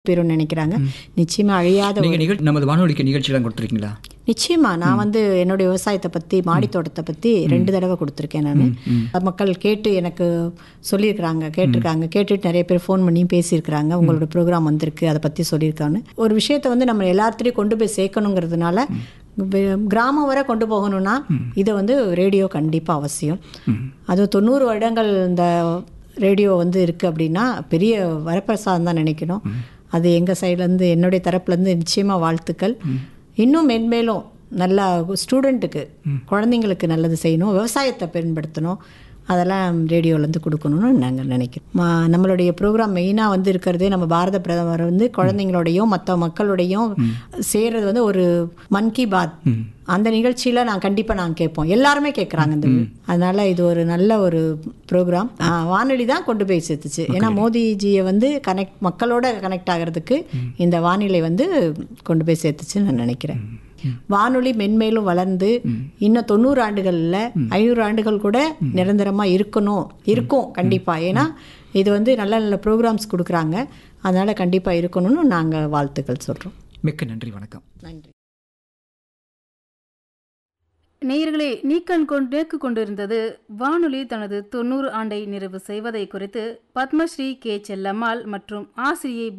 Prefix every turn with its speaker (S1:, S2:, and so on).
S1: பெறும்னு நினைக்கிறாங்க நிச்சயமா அழியாத
S2: நீங்க நிகழ் நமது வானொலிக்கு நிகழ்ச்சியெல்லாம் கொடுத்துருக்கீங்களா
S1: நிச்சயமா நான் வந்து என்னுடைய விவசாயத்தை பத்தி மாடி தோட்டத்தை பத்தி ரெண்டு தடவை கொடுத்துருக்கேன் நான் மக்கள் கேட்டு எனக்கு சொல்லியிருக்கிறாங்க கேட்டிருக்காங்க கேட்டுட்டு நிறைய பேர் ஃபோன் பண்ணியும் பேசியிருக்கிறாங்க உங்களோட ப்ரோக்ராம் வந்திருக்கு அதை பத்தி சொல்லியிருக்கான்னு ஒரு விஷயத்தை வந்து நம்ம எல்லாத்திலையும் கொண்டு போய் சேர்க்கணுங்கிறதுனால வே- கிராமம் வரை கொண்டு போகணும்னா இதை வந்து ரேடியோ கண்டிப்பா அவசியம் அதுவும் தொண்ணூறு வருடங்கள் இந்த ரேடியோ வந்து இருக்கு அப்படின்னா பெரிய வரப்பிரசாதம் தான் நினைக்கணும் அது எங்கள் சைட்லேருந்து என்னுடைய தரப்புலேருந்து நிச்சயமாக வாழ்த்துக்கள் இன்னும் மென்மேலும் நல்லா ஸ்டூடெண்ட்டுக்கு குழந்தைங்களுக்கு நல்லது செய்யணும் விவசாயத்தை பயன்படுத்தணும் அதெல்லாம் ரேடியோலேருந்து கொடுக்கணும்னு நாங்கள் நினைக்கிறோம் ம- நம்மளுடைய ப்ரோக்ராம் மெயினாக வந்து இருக்கிறதே நம்ம பாரத பிரதமர் வந்து குழந்தைங்களோடையும் மற்ற மக்களோடையும் சேர்றது வந்து ஒரு மன் கி பாத் அந்த நிகழ்ச்சியில் நான் கண்டிப்பாக நான் கேட்போம் எல்லாருமே கேட்குறாங்க இந்த அதனால இது ஒரு நல்ல ஒரு ப்ரோக்ராம் வானொலி தான் கொண்டு போய் சேர்த்துச்சு ஏன்னா மோடிஜியை வந்து கனெக்ட் மக்களோட கனெக்ட் ஆகிறதுக்கு இந்த வானிலை வந்து கொண்டு போய் சேர்த்துச்சுன்னு நான் நினைக்கிறேன் வானொலி மென்மேலும் வளர்ந்து இன்னும் தொண்ணூறு ஆண்டுகள்ல ஐநூறு ஆண்டுகள் கூட நிரந்தரமா இருக்கணும் இருக்கும் கண்டிப்பா ஏன்னா இது வந்து நல்ல நல்ல ப்ரோக்ராம்ஸ் கொடுக்குறாங்க அதனால கண்டிப்பா இருக்கணும்னு நாங்க வாழ்த்துக்கள் சொல்றோம்
S2: மிக்க நன்றி வணக்கம்
S1: நன்றி
S3: நேயர்களே நீக்கண் கொண்டு நேக்கு கொண்டிருந்தது வானொலி தனது தொண்ணூறு ஆண்டை நிறைவு செய்வதை குறித்து பத்மஸ்ரீ கே செல்லம்மாள் மற்றும் ஆசிரியை